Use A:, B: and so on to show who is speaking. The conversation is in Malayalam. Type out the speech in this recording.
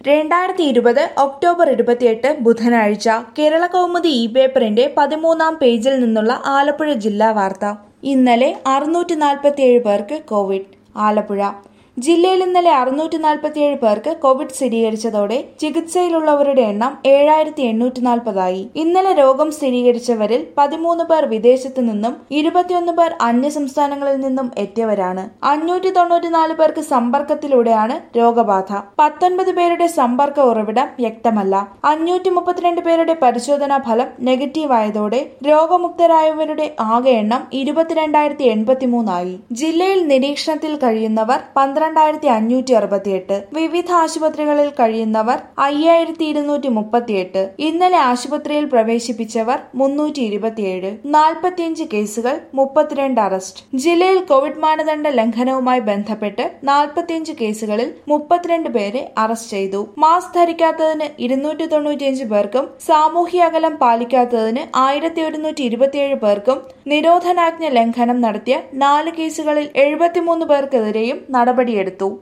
A: രണ്ടായിരത്തി ഇരുപത് ഒക്ടോബർ ഇരുപത്തിയെട്ട് ബുധനാഴ്ച കേരള കൗമുദി ഇ പേപ്പറിന്റെ പതിമൂന്നാം പേജിൽ നിന്നുള്ള ആലപ്പുഴ ജില്ലാ വാർത്ത ഇന്നലെ അറുന്നൂറ്റി നാൽപ്പത്തിയേഴ് പേർക്ക് കോവിഡ് ആലപ്പുഴ ജില്ലയിൽ ഇന്നലെ അറുന്നൂറ്റി നാൽപ്പത്തിയേഴ് പേർക്ക് കോവിഡ് സ്ഥിരീകരിച്ചതോടെ ചികിത്സയിലുള്ളവരുടെ എണ്ണം ഏഴായിരത്തി എണ്ണൂറ്റി നാൽപ്പതായി ഇന്നലെ രോഗം സ്ഥിരീകരിച്ചവരിൽ പതിമൂന്ന് പേർ വിദേശത്തു നിന്നും ഇരുപത്തിയൊന്ന് പേർ അന്യ സംസ്ഥാനങ്ങളിൽ നിന്നും എത്തിയവരാണ് അഞ്ഞൂറ്റി തൊണ്ണൂറ്റിനാല് പേർക്ക് സമ്പർക്കത്തിലൂടെയാണ് രോഗബാധ പത്തൊൻപത് പേരുടെ സമ്പർക്ക ഉറവിടം വ്യക്തമല്ല അഞ്ഞൂറ്റി മുപ്പത്തിരണ്ട് പേരുടെ പരിശോധനാ ഫലം നെഗറ്റീവ് ആയതോടെ രോഗമുക്തരായവരുടെ ആകെ എണ്ണം ഇരുപത്തിരണ്ടായിരത്തി എൺപത്തിമൂന്നായി ജില്ലയിൽ നിരീക്ഷണത്തിൽ കഴിയുന്നവർ പന്ത്രണ്ടായിരത്തി അഞ്ഞൂറ്റി അറുപത്തിയെട്ട് വിവിധ ആശുപത്രികളിൽ കഴിയുന്നവർ അയ്യായിരത്തി ഇരുന്നൂറ്റി മുപ്പത്തിയെട്ട് ഇന്നലെ ആശുപത്രിയിൽ പ്രവേശിപ്പിച്ചവർ മുന്നൂറ്റി ഇരുപത്തിയേഴ് നാൽപ്പത്തിയഞ്ച് കേസുകൾ മുപ്പത്തിരണ്ട് അറസ്റ്റ് ജില്ലയിൽ കോവിഡ് മാനദണ്ഡ ലംഘനവുമായി ബന്ധപ്പെട്ട് നാൽപ്പത്തിയഞ്ച് കേസുകളിൽ മുപ്പത്തിരണ്ട് പേരെ അറസ്റ്റ് ചെയ്തു മാസ്ക് ധരിക്കാത്തതിന് ഇരുന്നൂറ്റി തൊണ്ണൂറ്റിയഞ്ച് പേർക്കും സാമൂഹ്യ അകലം പാലിക്കാത്തതിന് ആയിരത്തി ഒരുന്നൂറ്റി ഇരുപത്തിയേഴ് പേർക്കും നിരോധനാജ്ഞ ലംഘനം നടത്തിയ നാല് കേസുകളിൽ എഴുപത്തിമൂന്ന് പേർക്കെതിരെയും നടപടിയെടുത്തു